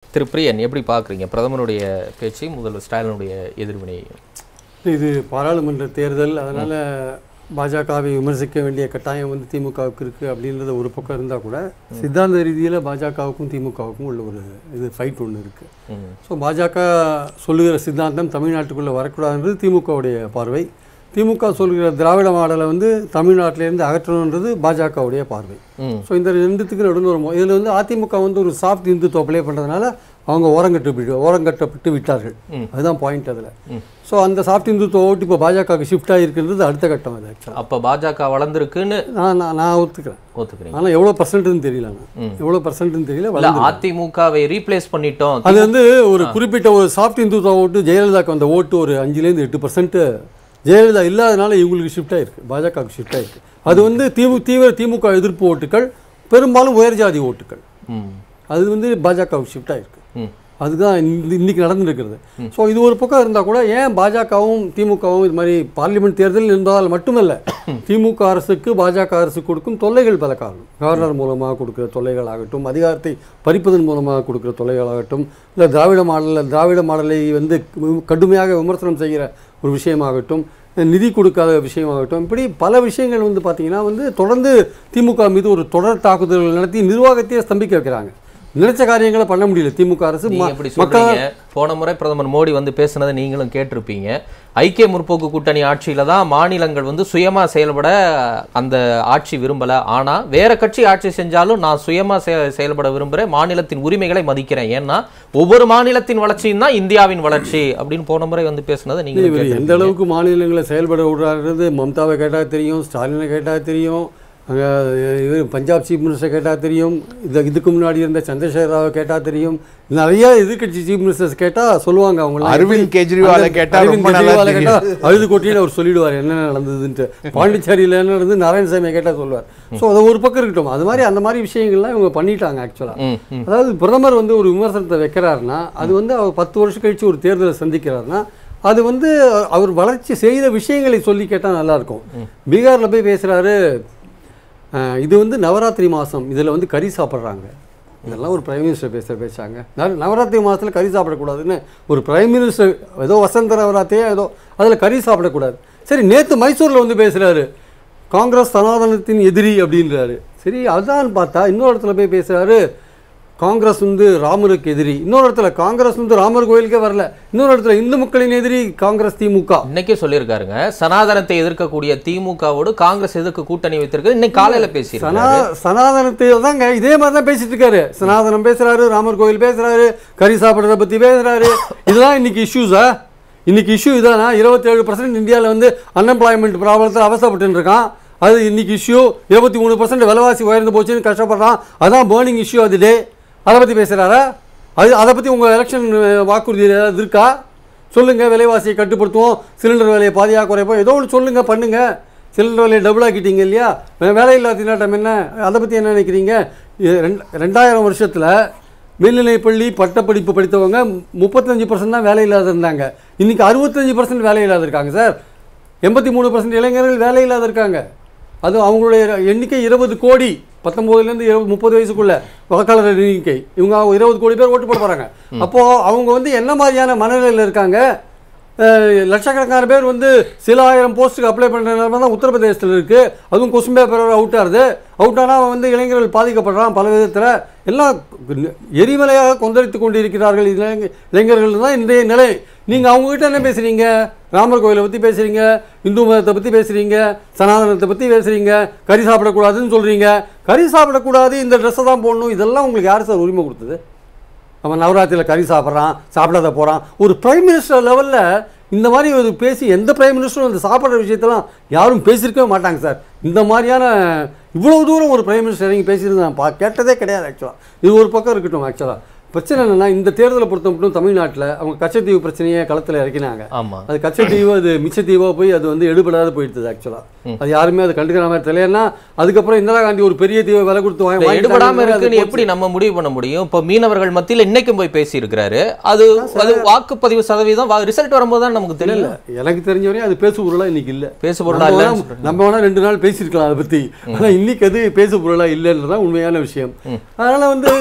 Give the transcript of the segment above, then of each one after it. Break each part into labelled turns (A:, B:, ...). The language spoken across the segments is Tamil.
A: திரு பிரியன் எப்படி பார்க்குறீங்க பிரதமருடைய பேச்சையும் முதல்வர் ஸ்டாலினுடைய எதிர்வினையையும்
B: இது பாராளுமன்ற தேர்தல் அதனால் பாஜகவை விமர்சிக்க வேண்டிய கட்டாயம் வந்து திமுகவுக்கு இருக்குது அப்படின்றது ஒரு பக்கம் இருந்தால் கூட சித்தாந்த ரீதியில் பாஜகவுக்கும் திமுகவுக்கும் உள்ள ஒரு இது ஃபைட் ஒன்று இருக்குது
A: ம்
B: ஸோ பாஜக சொல்லுகிற சித்தாந்தம் தமிழ்நாட்டுக்குள்ளே வரக்கூடாதுன்றது திமுகவுடைய பார்வை திமுக சொல்கிற திராவிட மாடலை வந்து தமிழ்நாட்டிலேருந்து அகற்றணுன்றது பாஜகவுடைய பார்வை
A: ம்
B: ஸோ இந்த ரெண்டுத்துக்கு நடுவில் ஒரு இதில் வந்து அதிமுக வந்து ஒரு சாஃப்ட் இந்துத்துவ ப்ளே பண்ணுறதுனால அவங்க ஓரங்கட்டு விட்டு ஓரங்கட்டப்பட்டு விட்டார்கள்
A: ம்.
B: அதுதான் பாயிண்ட் அதில்
A: ம்.
B: ஸோ அந்த சாஃப்ட் இந்துத்துவ ஓட்டு இப்போ பாஜகவுக்கு ஷிஃப்ட் ஆகிருக்கிறது அடுத்த கட்டம் அது ஆக்சுவலாக
A: அப்போ பாஜக வளர்ந்துருக்குன்னு
B: நான் நான் நான் ஒத்துக்கிறேன்
A: ஒத்துக்கிறீங்க
B: ஆனால் எவ்வளோ பர்சன்ட்னு தெரியல நான்
A: ம்.
B: எவ்வளோ பர்சன்ட்னு தெரியல
A: இல்ல
B: வளர்ந்து
A: அதிமுகவை ரீப்ளேஸ் பண்ணிட்டோம்
B: அது வந்து ஒரு குறிப்பிட்ட ஒரு சாஃப்ட் இந்துத்துவ ஓட்டு ஜெயலலிதாக்கு வந்த ஓட்டு ஒரு அஞ்சுலேருந்து எட்டு பர்சன்ட் ஜெயலலிதா இல்லாதனால இவங்களுக்கு ஷிஃப்ட் ஆயிருக்கு பாஜகவுக்கு ஷிஃப்ட் ஆயிருக்கு அது வந்து திமு தீவிர திமுக எதிர்ப்பு ஓட்டுகள் பெரும்பாலும் உயர் ஜாதி ஓட்டுகள்
A: ம்
B: அது வந்து பாஜகவுக்கு ஷிஃப்ட் ஆயிருக்கு
A: ம்
B: அதுதான் இந்த இன்னைக்கு நடந்துருக்கிறது ஸோ இது ஒரு பக்கம் இருந்தால் கூட ஏன் பாஜகவும் திமுகவும் இது மாதிரி பார்லிமெண்ட் தேர்தல் என்பதால் மட்டுமல்ல திமுக அரசுக்கு பாஜக அரசு கொடுக்கும் தொல்லைகள் பல காரணம் கவர்னர் மூலமாக கொடுக்குற தொல்லைகள் ஆகட்டும் அதிகாரத்தை பறிப்பதன் மூலமாக கொடுக்குற தொல்லைகளாகட்டும் இல்லை திராவிட மாடலில் திராவிட மாடலை வந்து கடுமையாக விமர்சனம் செய்கிற ஒரு விஷயமாகட்டும் நிதி கொடுக்காத விஷயமாகட்டும் இப்படி பல விஷயங்கள் வந்து பார்த்தீங்கன்னா வந்து தொடர்ந்து திமுக மீது ஒரு தொடர் தாக்குதல்கள் நடத்தி நிர்வாகத்தையே ஸ்தம்பிக்க வைக்கிறாங்க நினைச்ச காரியங்களை பண்ண முடியல திமுக அரசு
A: நீங்க
B: ம-
A: எப்படி
B: மக்கள்
A: சொல்றீங்க போன முறை பிரதமர் மோடி வந்து பேசுனதை நீங்களும் கேட்டிருப்பீங்க ஐக்கிய முற்போக்கு கூட்டணி ஆட்சியில தான் மாநிலங்கள் வந்து சுயமா செயல்பட அந்த ஆட்சி விரும்பல ஆனா வேற கட்சி ஆட்சி செஞ்சாலும் நான் சுயமா செய- செயல்பட விரும்புறேன் மாநிலத்தின் உரிமைகளை மதிக்கிறேன் ஏன்னா ஒவ்வொரு மாநிலத்தின் வளர்ச்சியும் தான் இந்தியாவின் வளர்ச்சி அப்படின்னு போன முறை வந்து பேசுனதை நீங்க
B: இவர் எந்த அளவுக்கு மாநிலங்களை செயல்பட விடுறாருன்றது மம்தாவை கேட்டால் தெரியும் ஸ்டாலினை கேட்டால் தெரியும் அங்கே இவர் பஞ்சாப் சீஃப் மினிஸ்டர் கேட்டால் தெரியும் இது இதுக்கு முன்னாடி இருந்த சந்திரசேகர் ராவை கேட்டால் தெரியும் நிறைய எதிர்க்கட்சி சீஃப் மினிஸ்டர்ஸ் கேட்டால் சொல்லுவாங்க அவங்க
C: அரவிந்த் கெஜ்ரிவாலை கேட்டா ரொம்ப நல்லா தெரியும்.
B: அழுது கொட்டின்னு அவர் சொல்லிடுவார் என்ன நடந்ததுன்ட்டு பாண்டிச்சேரியில் என்ன நடந்தது நாராயணசாமி கேட்டால் சொல்லுவார் ஸோ அது ஒரு பக்கம் இருக்கட்டும் அது மாதிரி அந்த மாதிரி விஷயங்கள்லாம் இவங்க பண்ணிட்டாங்க ஆக்சுவலாக
A: ம், ம்.
B: அதாவது பிரதமர் வந்து ஒரு விமர்சனத்தை வைக்கிறாருன்னா அது வந்து அவர் பத்து வருஷம் கழிச்சு ஒரு தேர்தலை சந்திக்கிறாருன்னா அது வந்து அவர் வளர்ச்சி செய்த விஷயங்களை சொல்லி கேட்டால் நல்லாயிருக்கும் பீகாரில் போய் பேசுகிறாரு இது வந்து நவராத்திரி மாதம் இதில் வந்து கறி சாப்பிட்றாங்க இதெல்லாம் ஒரு பிரைம் மினிஸ்டர் பேசுகிற பேசாங்க நவ- நவராத்திரி மாதத்தில் கறி சாப்பிடக்கூடாதுன்னு ஒரு பிரைம் மினிஸ்டர் ஏதோ வசந்த நவராத்திரியா ஏதோ அதில் கறி சாப்பிடக்கூடாது சரி நேற்று மைசூரில் வந்து பேசுகிறாரு காங்கிரஸ் சனாதனத்தின் எதிரி அப்படின்றாரு சரி அதான் பார்த்தா இன்னொரு இடத்துல போய் பேசுகிறாரு காங்கிரஸ் வந்து ராமருக்கு எதிரி இன்னொரு இடத்துல காங்கிரஸ் வந்து ராமர் கோயிலுக்கே வரல இன்னொரு இடத்துல இந்து மக்களின் எதிரி காங்கிரஸ் திமுக
A: இன்னைக்கே சொல்லியிருக்காருங்க சனாதனத்தை எதிர்க்கக்கூடிய திமுகவோடு காங்கிரஸ் எதிர்க்க கூட்டணி வைத்திருக்கு இன்னைக்கு காலையில
B: சனா
A: பேசியிருக்காரு
B: சனாதனத்தை தாங்க இதே மாதிரி தான் பேசிட்டு இருக்காரு சனாதனம் பேசுறாரு ராமர் கோயில் பேசுறாரு கறி சாப்பிட்றத பத்தி பேசுறாரு இதுதான் இன்னைக்கு இஷ்யூஸா இன்னைக்கு இஷ்யூ இதானா இருபத்தேழு பர்சன்ட் இந்தியாவில் வந்து அன்எம்ப்ளாய்மெண்ட் ப்ராப்ளத்தில் அவசரப்பட்டு இருக்கான் அது இன்னைக்கு இஷ்யூ இருபத்தி மூணு பர்சன்ட் விலைவாசி உயர்ந்து போச்சுன்னு கஷ்டப்படுறான் அதான் பேர்னிங் இஷ்யூ அது டே அதை பற்றி பேசுகிறாரா அது அதை பற்றி உங்கள் எலெக்ஷன் வாக்குறுதி ஏதாவது இருக்கா சொல்லுங்க விலைவாசியை கட்டுப்படுத்துவோம் சிலிண்டர் விலையை பாதியாக குறைப்போம் ஏதோ ஒன்று சொல்லுங்க பண்ணுங்க சிலிண்டர் விலையை டபுள் ஆக்கிட்டீங்க இல்லையா வே- வேலையில்லா திண்டாட்டம் என்ன அதை பற்றி என்ன நினைக்கிறீங்க இது ரெண்டு ரெண்டாயிரம் வருஷத்தில் மேல்நிலைப்பள்ளி பட்டப்படிப்பு படித்தவங்க முப்பத்தஞ்சு பர்சன்ட் தான் வேலை இல்லாத இருந்தாங்க இன்னைக்கு அறுபத்தஞ்சு பர்சன்ட் வேலை இல்லாத இருக்காங்க சார் எண்பத்தி மூணு பர்சன்ட் இளைஞர்கள் வேலை இல்லாத இருக்காங்க அது அவங்களுடைய எண்ணிக்கை இருபது கோடி பத்தொம்போதுலேருந்து இருபது முப்பது வயசுக்குள்ள வாக்காளர் எண்ணிக்கை இவங்க இருபது கோடி பேர் ஓட்டு போட போகிறாங்க அப்போது அவங்க வந்து என்ன மாதிரியான மனநிலையில் இருக்காங்க அஹ், லட்சக்கணக்கான பேர் வந்து சில ஆயிரம் போஸ்ட்டுக்கு அப்ளை பண்ணுற நிலைமை தான் உத்தரப்பிரதேசத்தில் இருக்குது அதுவும் கொஸ்டின் பேப்பர் அவுட் ஆகுது அவுட் ஆனால் வந்து இளைஞர்கள் பாதிக்கப்படுறான் பல விதத்தில் எல்லாம் எரிமலையாக கொந்தளித்து கொண்டிருக்கிறார்கள் இளைஞ- இளைஞர்கள் தான் இன்றைய நிலை நீங்கள் அவங்ககிட்ட என்ன பேசுகிறீங்க ராமர் கோயிலை பற்றி பேசுகிறீங்க இந்து மதத்தை பற்றி பேசுகிறீங்க சனாதனத்தை பற்றி பேசுகிறீங்க கறி சாப்பிடக்கூடாதுன்னு சொல்கிறீங்க கறி சாப்பிடக்கூடாது இந்த ட்ரெஸ்ஸை தான் போடணும் இதெல்லாம் உங்களுக்கு யார் சார் உரிமை கொடுத்தது அவன் நவராத்திரியில் கறி சாப்பிட்றான் சாப்பிடாத போகிறான் ஒரு பிரைம் மினிஸ்டர் லெவலில் இந்த மாதிரி ஒரு பேசி எந்த பிரைம் மினிஸ்டரும் இந்த சாப்பிட்ற விஷயத்தெல்லாம் யாரும் பேசியிருக்கவே மாட்டாங்க சார் இந்த மாதிரியான இவ்வளவு தூரம் ஒரு பிரைம் மினிஸ்டர் இறங்கி பேசியிருந்து நான் பா கேட்டதே கிடையாது ஆக்சுவலாக இது ஒரு பக்கம் இருக்கட்டும் ஆக்சுவலாக பிரச்சனை என்னென்னா இந்த தேர்தலை பொறுத்த மட்டும் தமிழ்நாட்டில் அவங்க கச்சத்தீவு பிரச்சனையை களத்தில் இறக்கினாங்க
A: ஆமா
B: அது கச்சத்தீவு அது மிச்சத்தீவாக போய் அது வந்து எடுபடாத போயிடுது ஆக்சுவலாக அது யாருமே அது கண்டுக்கிற மாதிரி தெரியலன்னா அதுக்கப்புறம் இந்திரா காந்தி ஒரு பெரிய தீவை விலை கொடுத்து வாங்கி
A: இல்ல,
B: வாங்கிட்டாங்க.
A: எடுபடாம
B: அது
A: இருக்குன்னு
B: போச்சு.
A: எப்படி நம்ம முடிவு பண்ண முடியும் இப்போ மீனவர்கள் மத்தியில் இன்னைக்கும் போய் பேசி இருக்கிறாரு அது அது வாக்குப்பதிவு சதவீதம் ரிசல்ட் வரும்போது தான் நமக்கு
B: இல்ல
A: தெரியல
B: இல்ல எனக்கு தெரிஞ்ச வரையும் அது பேசு பொருளா இன்னைக்கு இல்ல
A: பேசு பொருளா
B: நம்ம
A: இல்லைன்னு
B: வேணா- நம்ம வேணா ரெண்டு நாள் பேசியிருக்கலாம் அதை பத்தி ஆனா இன்னைக்கு அது பேசு பொருளா இல்லைன்றதான் உண்மையான விஷயம் அதனால வந்து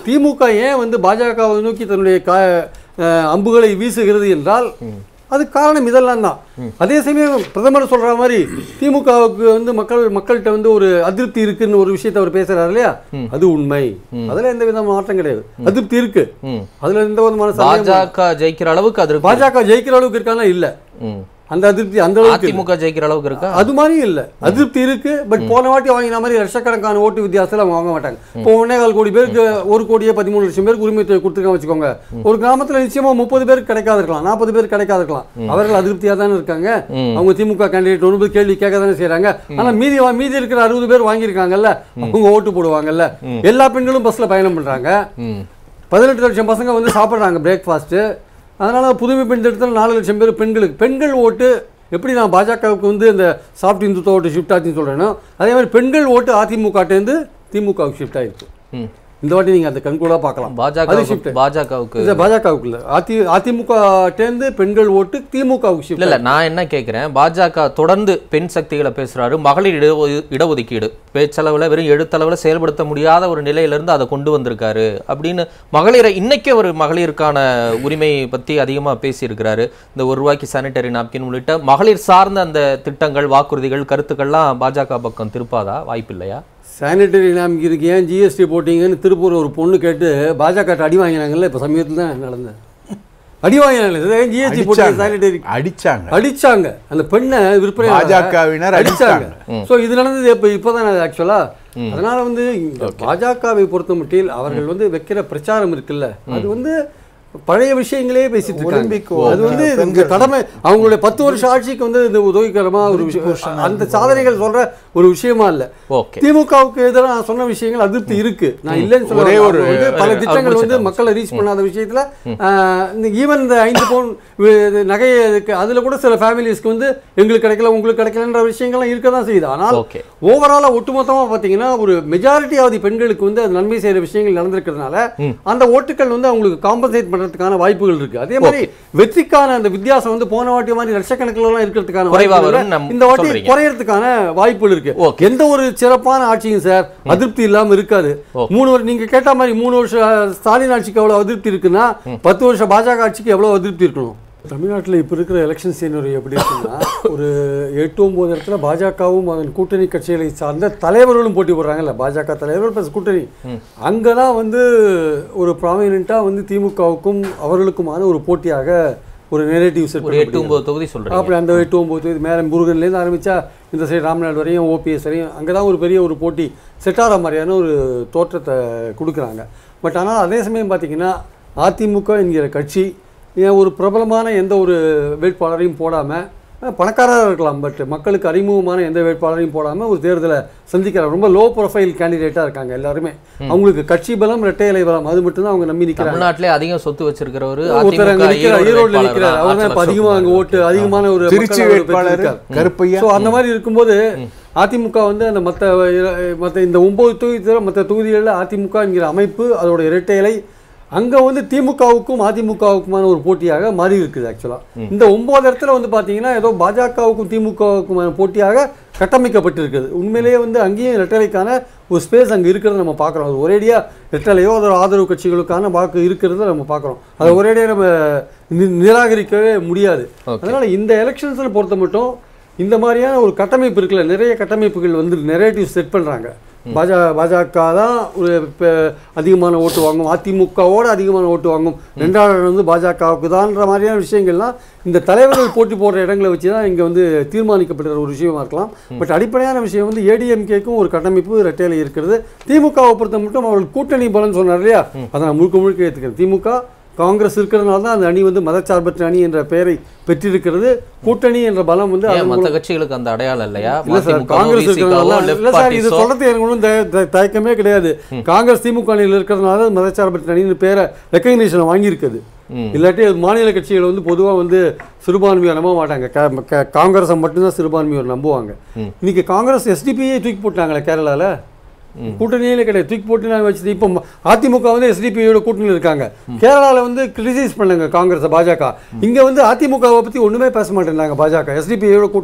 B: திமுக ஏன் வந்து பாஜகவை நோக்கி தன்னுடைய கா அஹ், அம்புகளை வீசுகிறது என்றால் அது காரணம் இதெல்லாம் தான் அதே சமயம் பிரதமர் சொல்ற மாதிரி திமுகவுக்கு வந்து மக்கள் மக்கள்கிட்ட வந்து ஒரு அதிருப்தி இருக்குன்னு ஒரு விஷயத்தை அவர் பேசுறாரு இல்லையா அது உண்மை அதுல எந்த விதமான மாற்றம் கிடையாது அதிருப்தி இருக்கு
A: ம்.
B: அதுல எந்த விதமான சந்தேகமும்
A: பாஜக ஜெயிக்கிற அளவுக்கு அது இருக்கு
B: பாஜக ஜெயிக்கிற அளவுக்கு இருக்கானா இல்ல
A: ம்.
B: அந்த அதிருப்தி அந்த அளவுக்கு இல்ல.
A: அதிமுக ஜெயிக்கிற அளவுக்கு இருக்கா
B: அது மாதிரி இல்ல அதிருப்தி இருக்கு பட் போன வாட்டி வாங்கின மாதிரி லட்சக்கணக்கான ஓட்டு வித்தியாசத்துல அவங்க வாங்க மாட்டாங்க இப்போ ஒன்னே கால் கோடி பேருக்கு ஒரு கோடியே பதிமூணு லட்சம் பேருக்கு உரிமை தொகை கொடுத்துருக்காங்க வச்சுக்கோங்க ஒரு கிராமத்துல நிச்சயமா முப்பது பேருக்கு கிடைக்காது இருக்கலாம் நாற்பது பேருக்கு கிடைக்காது இருக்கலாம் அவர்கள் அதிருப்தியா தானே இருக்காங்க அவங்க திமுக கேண்டிடேட் ஒன்று கேள்வி கேட்க தானே செய்றாங்க ஆனா மீதி வா- மீதி இருக்கிற அறுபது பேர் வாங்கியிருக்காங்கல்ல அவங்க ஓட்டு போடுவாங்கல்ல எல்லா பெண்களும் பஸ்ல பயணம் பண்றாங்க
A: ம்.
B: பதினெட்டு லட்சம் பசங்க வந்து சாப்பிட்றாங்க பிரேக்ஃபாஸ்ட்டு அதனால் புதுமை பெண் திட்டத்தில் நாலு லட்சம் பேர் பெண்களுக்கு பெண்கள் ஓட்டு எப்படி நான் பாஜகவுக்கு வந்து இந்த சாஃப்ட் இந்துத்துவ ஓட்டு ஷிஃப்ட் ஆச்சுன்னு சொல்கிறேனோ அதே மாதிரி பெண்கள் ஓட்டு அதிமுகட்டேருந்து திமுகவுக்கு ஷிஃப்ட் ஆயிருக்கு
A: ம்.
B: இந்த வாட்டி நீங்கள் அந்த கண்கூடாக பார்க்கலாம் அது
A: பாஜக
B: shift.
A: பாஜகவுக்கு
B: இந்த பாஜகவுக்கு இல்லை அதி அதிமுகட்டேருந்து பெண்கள் ஓட்டு திமுகவுக்கு
A: இல்ல
B: ஷிஃப்ட்
A: இல்ல நான் என்ன கேக்குறேன் பாஜக தொடர்ந்து பெண் சக்திகளை பேசுறாரு மகளிர் இடஒது- இடஒதுக்கீடு பேச்சளவுல வெறும் எழுத்தளவுல செயல்படுத்த முடியாத ஒரு நிலையில இருந்து அதை கொண்டு வந்திருக்காரு அப்படின்னு மகளிரை இன்னைக்கே ஒரு மகளிருக்கான உரிமை பத்தி அதிகமா பேசியிருக்கிறாரு இந்த ஒரு ரூபாய்க்கு சானிட்டரி நாப்கின் உள்ளிட்ட மகளிர் சார்ந்த அந்த திட்டங்கள் வாக்குறுதிகள் கருத்துக்கள்லாம் பாஜக பக்கம் திருப்பாதா வாய்ப்பு இல்லையா
B: சானிட்டரி நாம்கிற்கு ஏன் ஜிஎஸ்டி போட்டீங்கன்னு திருப்பூர் ஒரு பொண்ணு கேட்டு பாஜக அடி வாங்கினாங்கல்ல இப்போ சமீபத்தில் தான் நடந்தது அடி வாங்கினாங்க ஏன் ஜிஎஸ்டி போட்டீங்க சானிட்டரி
C: அடிச்சாங்க
B: அடிச்சாங்க அந்த பெண்ணை விற்பனை
C: பாஜகவினர்
B: அடிச்சாங்க சோ இது நடந்தது இப்ப இப்பதான் ஆக்சுவலா அதனால வந்து இந்த பாஜகவை பொறுத்த மட்டில் அவர்கள் வந்து வைக்கிற பிரச்சாரம் இருக்குல்ல அது வந்து பழைய விஷயங்களே பேசிட்டு
C: ஒலிம்பிக்
B: இருக்காங்க அது வந்து இந்த கடமை அவங்களுடைய பத்து வருஷம் ஆட்சிக்கு வந்து இது உதவிகரமா ஒரு விஷயம் அந்த சாதனைகள் சொல்ற ஒரு விஷயமா இல்ல
A: ஓகே
B: திமுகவுக்கு எதிராக நான் சொன்ன விஷயங்கள் அதிருப்தி இருக்கு நான் இல்லைன்னு சொல்ல
C: ஒரே
B: வரல.
C: ஒரு-
B: அவங்க வந்து பல
A: அவர்
B: திட்டங்கள் வந்து
A: முடிச்சிட்டாங்க.
B: மக்களை ரீச் பண்ணாத விஷயத்துல ஆஹ், இந்த ஈவன் இந்த ஐந்து பவுன் வி- இது நகை இருக்கு அதுல கூட சில ஃபேமிலிஸ்க்கு வந்து எங்களுக்கு கிடைக்கல உங்களுக்கு கிடைக்கலன்ற விஷயங்கள்லாம் இருக்க தான் செய்யுது ஆனால்
A: ஓகே
B: ஓவராலா ஒட்டுமொத்தமா பாத்தீங்கன்னா ஒரு மெஜாரிட்டி ஆஃப் தி பெண்களுக்கு வந்து அது நன்மை செய்யற விஷயங்கள் நடந்திருக்கிறதுனால அந்த ஓட்டுகள் வந்து அவங்களுக்கு காம்பன்சேட் பண்றதுக்கான வாய்ப்புகள் இருக்கு அதே மாதிரி வெற்றிக்கான அந்த வித்தியாசம் வந்து போன வாட்டி மாதிரி லட்சக்கணக்கில் எல்லாம் இருக்கிறதுக்கான
A: குறைவா
B: வாய்ப்புகள்
A: வரும்னு நம்
B: இந்த வாட்டி
A: சொல்றீங்க.
B: குறையறதுக்கான வாய்ப்புகள் இருக்கு
A: Okay.
B: எந்த ஒரு சிறப்பான ஆட்சியும் சார் அதிருப்தி இல்லாம இருக்காது மூணு வருஷம் நீங்க கேட்ட மாதிரி மூணு வருஷம் ஸ்டாலின் ஆட்சிக்கு எவ்வளவு அதிருப்தி இருக்குன்னா பத்து வருஷம் பாஜக ஆட்சிக்கு எவ்வளவு அதிருப்தி இருக்கணும் தமிழ்நாட்டில் இப்போ இருக்கிற எலெக்ஷன் சீனரி எப்படி இருக்குன்னா ஒரு எட்டு ஒன்பது இடத்துல பாஜகவும் அதன் கூட்டணி கட்சிகளை சார்ந்த தலைவர்களும் போட்டி போடுறாங்கல்ல பாஜக தலைவர்கள் ப்ளஸ் கூட்டணி அங்கே தான் வந்து ஒரு ப்ராமினெண்ட்டாக வந்து திமுகவுக்கும் அவர்களுக்குமான ஒரு போட்டியாக ஒரு நெரேட்டிவ் செட்
A: ஒரு எட்டு ஒன்பது தொகுதி சொல்றீங்க
B: அப்படி அந்த எட்டு ஒம்பது தேதி மேலே முருகன்லேருந்து ஆரம்பித்தா இந்த சைடு ராம்நாடு வரையும் ஓபிஎஸ் வரையும் அங்கே தான் ஒரு பெரிய ஒரு போட்டி செட் ஆகிற மாதிரியான ஒரு தோற்றத்தை கொடுக்குறாங்க பட் ஆனால் அதே சமயம் பார்த்தீங்கன்னா அதிமுக என்கிற கட்சி ஏன் ஒரு பிரபலமான எந்த ஒரு வேட்பாளரையும் போடாமல் பணக்காரராக இருக்கலாம் பட் மக்களுக்கு அறிமுகமான எந்த வேட்பாளரையும் போடாமல் ஒரு தேர்தலை சந்திக்கிறாங்க ரொம்ப லோ ப்ரொஃபைல் கேண்டிடேட்டாக இருக்காங்க எல்லாருமே அவங்களுக்கு கட்சி பலம் இரட்டை இலை பலம் அது மட்டும்தான் அவங்க நம்பி நிற்கிறாங்க
A: தமிழ்நாட்டிலே அதிகம் சொத்து வச்சிருக்கிறவரு
B: ஒருத்தர் அங்க
A: அதிமுக
B: நிக்கிறார்,
A: ஈரோடு
B: ஈரோடுல
A: வேட்பாளர்
B: நிக்கிறார்.
A: தான்.
B: அவர் தான் இப்ப
A: ஆட்சி
B: அதிகமா அங்க
A: லட்சம்
B: ஓட்டு அதிகமான ஒரு
C: திருச்சி
B: மக்கள்
C: வேட்பாளர்
B: பெற்றிருக்கார்.
C: கருப்பையா
B: ஸோ அந்த மாதிரி இருக்கும்போது அதிமுக வந்து அந்த மற்ற மற்ற இந்த ஒன்பது தொகுதி தவிர மற்ற தொகுதிகளில் அதிமுக என்கிற அமைப்பு அதோட இரட்டை இலை அங்க வந்து திமுகவுக்கும் அதிமுகவுக்குமான ஒரு போட்டியாக மாறி இருக்குது ஆக்சுவலா இந்த ஒன்பது இடத்துல வந்து பாத்தீங்கன்னா ஏதோ பாஜகவுக்கும் திமுகவுக்குமான போட்டியாக கட்டமைக்கப்பட்டிருக்குது உண்மையிலேயே வந்து அங்கேயும் இரட்டலைக்கான ஒரு ஸ்பேஸ் அங்க இருக்கிறத நம்ம பார்க்குறோம் அது ஒரேடியா இரட்டலையோ அதோட ஆதரவு கட்சிகளுக்கான வாக்கு இருக்கிறத நம்ம பார்க்குறோம் அதை ஒரேடியா நம்ம நி- நிராகரிக்கவே முடியாது அதனால இந்த எலெக்ஷன்ஸில் பொறுத்த மட்டும் இந்த மாதிரியான ஒரு கட்டமைப்பு இருக்குல்ல நிறைய கட்டமைப்புகள் வந்து நெரேட்டிவ் செட் பண்றாங்க பாஜ பாஜக தான் ஒரு இப்ப அதிகமான ஓட்டு வாங்கும் அதிமுகவோட அதிகமான ஓட்டு வாங்கும் ரெண்டாவது இடம் வந்து பாஜகவுக்கு தான்ற மாதிரியான விஷயங்கள்லாம் இந்த தலைவர்கள் போட்டி போடுற இடங்களை வச்சு தான் இங்கே வந்து தீர்மானிக்கப்படுற ஒரு விஷயமா இருக்கலாம் பட் அடிப்படையான விஷயம் வந்து ஏடிஎம்கேக்கும் ஒரு கட்டமைப்பு ரெட்டையில இருக்கிறது திமுகவை பொறுத்த மட்டும் அவர்கள் கூட்டணி பலன் சொன்னார் இல்லையா அதை நான் முழுக்க முழுக்க ஏற்றுக்கிறேன் திமுக காங்கிரஸ் இருக்கிறதுனால தான் அந்த அணி வந்து மதச்சார்பற்ற அணி என்ற பெயரை பெற்றிருக்கிறது கூட்டணி என்ற பலம் வந்து
A: ஏன்
B: அதன்
A: மத்த கட்சிகளுக்கு அந்த அடையாளம் இல்லையா
B: இல்ல சார்
A: மதிமுகவோ,
B: காங்கிரஸ்
A: VCKவோ,
B: இருக்கிறதுனால
A: left
B: இல்ல சார் இது
A: parties-ஓ,
B: சொல்றது எனக்கு ஒன்றும் தய- தய- தயக்கமே கிடையாது காங்கிரஸ் திமுக அணியில் இருக்கிறதுனால அது மதச்சார்பற்ற அணின்னு பேரை ரெக்கக்னிஷன் வாங்கியிருக்குது இல்லாட்டி அது மாநில கட்சிகள் வந்து பொதுவா வந்து சிறுபான்மையை நம்ப மாட்டாங்க கா- கா- காங்கிரஸை மட்டும்தான் சிறுபான்மையோர் நம்புவாங்க இன்னைக்கு காங்கிரஸ் எஸ்டிபியை தூக்கி போட்டாங்களே கேரளால கூட்டணியிலே கிடையாது தூக்கி போட்டு நாங்கள் வச்சுட்டு இப்போ ம- அதிமுக வந்து எஸ்டிபியோட கூட்டணியில் இருக்காங்க கேரளால வந்து கிரிட்டிசைஸ் பண்ணாங்க காங்கிரஸ் பாஜக இங்க வந்து அதிமுகவை பத்தி ஒண்ணுமே பேச மாட்டேங்கிறாங்க பாஜக எஸ்டிபியோட கூட்டணி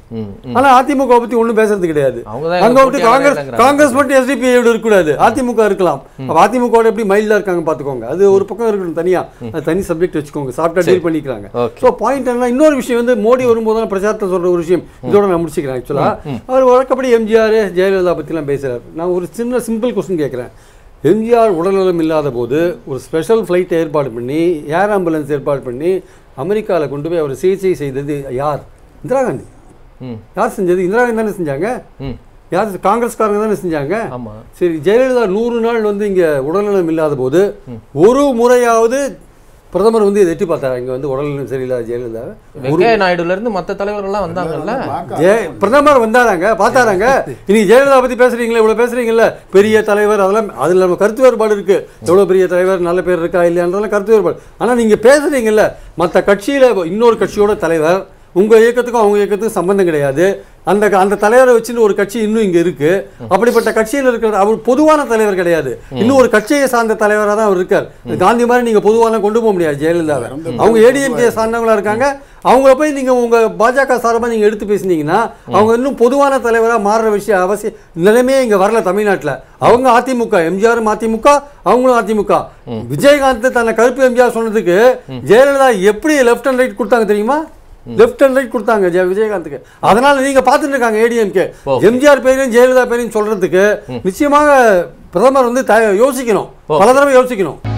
A: ம், ம்.
B: ஆனா அதிமுக பத்தி ஒண்ணும் பேசுறது கிடையாது
A: அவங்க தான்
B: அங்க
A: எங்க
B: விட்டு
A: போட்டியாளரே
B: காங்கிரஸ்
A: இல்லைங்கிறாங்க.
B: காங்கிரஸ் மட்டும் எஸ்டிபி இருக்கக்கூடாது அதிமுக இருக்கலாம் அப்ப அதிமுக வோட எப்படி மைல்டா இருக்காங்க பாத்துக்கோங்க அது ஒரு பக்கம் இருக்கணும் தனியா அது தனி சப்ஜெக்ட் வச்சுக்கோங்க சாஃப்டா டீல் பண்ணிக்கிறாங்க
A: Okay.
B: ஸோ பாயிண்ட் என்ன இன்னொரு விஷயம் வந்து மோடி வரும்போது தான் பிரச்சாரத்தை சொல்ற ஒரு விஷயம் இதோட நான் முடிச்சுக்கிறேன் ஆக்சுவலா அவர் வழக்கப்படி எம்ஜிஆர் ஜெயலலிதா பத்திலாம் பேசுறாரு நான் ஒரு சின்ன சிம்பிள் கொஸ்டின் கேட்குறேன் எம்ஜிஆர் உடல்நலம் இல்லாத போது ஒரு ஸ்பெஷல் ஃப்ளைட் ஏற்பாடு பண்ணி ஏர் ஆம்புலன்ஸ் ஏற்பாடு பண்ணி அமெரிக்காவில் கொண்டு போய் அவர் சிகிச்சை செய்தது யார் இந்திரா காந்தி
A: ம்
B: யார் செஞ்சது இந்திரா காந்தி தானே செஞ்சாங்க
A: ம்
B: யார் காங்கிரஸ்காரங்க தானே செஞ்சாங்க
A: ஆமா
B: சரி ஜெயலலிதா நூறு நாள் வந்து இங்க உடல்நலம் இல்லாத போது ஒரு முறையாவது பிரதமர் வந்து இதை எட்டி பார்த்தாரா இங்க வந்து உடல்நலம் சரியில்லாத ஜெயலலிதா
A: வெங்கைய நாயுடுல இருந்து மத்த தலைவர்கள் எல்லாம் வந்தாங்கல்ல
B: ஜெய பிரதமர் வந்தாராங்க பார்த்தாராங்க இன்னைக்கு ஜெயலலிதா பத்தி பேசுறீங்களே இவ்வளவு பேசுறீங்கல்ல பெரிய தலைவர் அதெல்லாம் அதுல நம்ம கருத்து வேறுபாடு இருக்கு எவ்வளவு பெரிய தலைவர் நல்ல பேர் இருக்கா இல்லையான்றதெல்லாம் கருத்து வேறுபாடு ஆனா நீங்க பேசுறீங்கல்ல மத்த கட்சியில இன்னொரு கட்சியோட தலைவர் உங்க இயக்கத்துக்கும் அவங்க இயக்கத்துக்கும் சம்பந்தம் கிடையாது அந்த அந்த தலைவரை வச்சுன்னு ஒரு கட்சி இன்னும் இங்க இருக்கு அப்படிப்பட்ட கட்சியில் இருக்கிற அவர் பொதுவான தலைவர் கிடையாது இன்னும் ஒரு கட்சியை சார்ந்த தலைவராக தான் அவர் இருக்கார் காந்தி மாதிரி நீங்க பொதுவான கொண்டு போக முடியாது ஜெயலலிதாவை அவங்க ஏடிஎம்கே சார்ந்தவங்களா இருக்காங்க அவங்கள போய் நீங்க உங்க பாஜக சார்பா நீங்க எடுத்து பேசுனீங்கன்னா அவங்க இன்னும் பொதுவான தலைவரா மாறுற விஷயம் அவசியம் நிலைமையே இங்க வரல தமிழ்நாட்டுல அவங்க அதிமுக எம்ஜிஆர் அதிமுக அவங்களும் அதிமுக விஜயகாந்த் தன்னை கருப்பு எம்ஜிஆர் சொன்னதுக்கு ஜெயலலிதா எப்படி லெஃப்ட் அண்ட் ரைட் கொடுத்தாங்க தெரியுமா லெஃப்ட் அண்ட் ரைட் கொடுத்தாங்க ஜெய- விஜயகாந்துக்கு அதனால நீங்க பார்த்துட்டு இருக்காங்க ஏடிஎம்கே
A: Okay.
B: எம்ஜிஆர் பேரையும் ஜெயலலிதா பேரையும் சொல்றதுக்கு நிச்சயமாக பிரதமர் வந்து த- யோசிக்கணும் பல தடவை யோசிக்கணும்